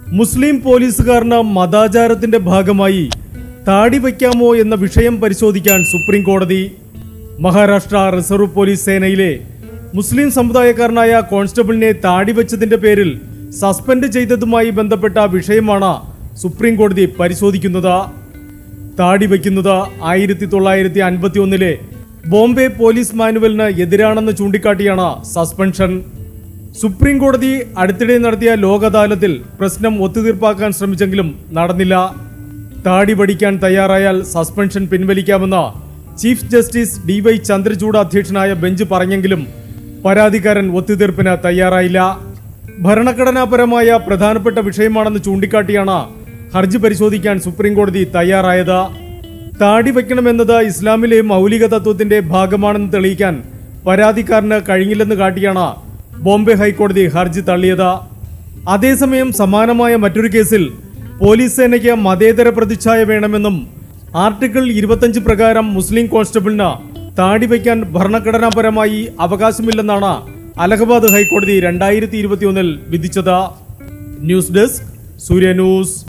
മുസ്ലിം പോലീസുകാരന് മതാചാരത്തിന്റെ ഭാഗമായി താടി വയ്ക്കാമോ എന്ന വിഷയം പരിശോധിക്കാൻ സുപ്രീം കോടതി മഹാരാഷ്ട്ര റിസർവ് പോലീസ് സേനയിലെ മുസ്ലിം സമുദായക്കാരനായ കോൺസ്റ്റബിളിനെ താടി വച്ചതിന്റെ പേരിൽ സസ്പെൻഡ് ചെയ്തതുമായി ബന്ധപ്പെട്ട വിഷയമാണ് സുപ്രീം കോടതി പരിശോധിക്കുന്നത് താടി വയ്ക്കുന്നത് ആയിരത്തി തൊള്ളായിരത്തി അൻപത്തി ഒന്നിലെ ബോംബെ പോലീസ് മാനുവലിന് എതിരാണെന്ന് ചൂണ്ടിക്കാട്ടിയാണ് സസ്പെൻഷൻ സുപ്രീം കോടതി അടുത്തിടെ നടത്തിയ ലോക് അദാലത്തിൽ പ്രശ്നം ഒത്തുതീർപ്പാക്കാൻ ശ്രമിച്ചെങ്കിലും നടന്നില്ല താടി പഠിക്കാൻ തയ്യാറായാൽ സസ്പെൻഷൻ പിൻവലിക്കാമെന്ന് chief justice D Y Chandrachud അധ്യക്ഷനായ ബെഞ്ച് പറഞ്ഞെങ്കിലും പരാതിക്കാരൻ ഒത്തുതീർപ്പിന് തയ്യാറായില്ല ഭരണഘടനാപരമായ പ്രധാനപ്പെട്ട വിഷയമാണെന്ന് ചൂണ്ടിക്കാട്ടിയാണ് ഹർജി പരിശോധിക്കാൻ സുപ്രീം കോടതി തയ്യാറായത് താടി വയ്ക്കണമെന്നത് ഇസ്ലാമിലെ മൗലിക തത്വത്തിന്റെ ഭാഗമാണെന്ന് തെളിയിക്കാൻ പരാതിക്കാരന് കഴിഞ്ഞില്ലെന്ന് കാട്ടിയാണ് ബോംബെ ഹൈക്കോടതി ഹർജി തള്ളിയത് അതേസമയം സമാനമായ മറ്റൊരു കേസിൽ പോലീസ് സേനയ്ക്ക് മതേതര പ്രതിച്ഛായ വേണമെന്നും ആർട്ടിക്കിൾ ഇരുപത്തഞ്ച് പ്രകാരം മുസ്ലിം കോൺസ്റ്റബിളിന് താടി വയ്ക്കാൻ ഭരണഘടനാപരമായി അവകാശമില്ലെന്നാണ് അലഹബാദ് ഹൈക്കോടതി രണ്ടായിരത്തി ഇരുപത്തിയൊന്നിൽ വിധിച്ചത് ന്യൂസ് ഡെസ്ക് സൂര്യ ന്യൂസ്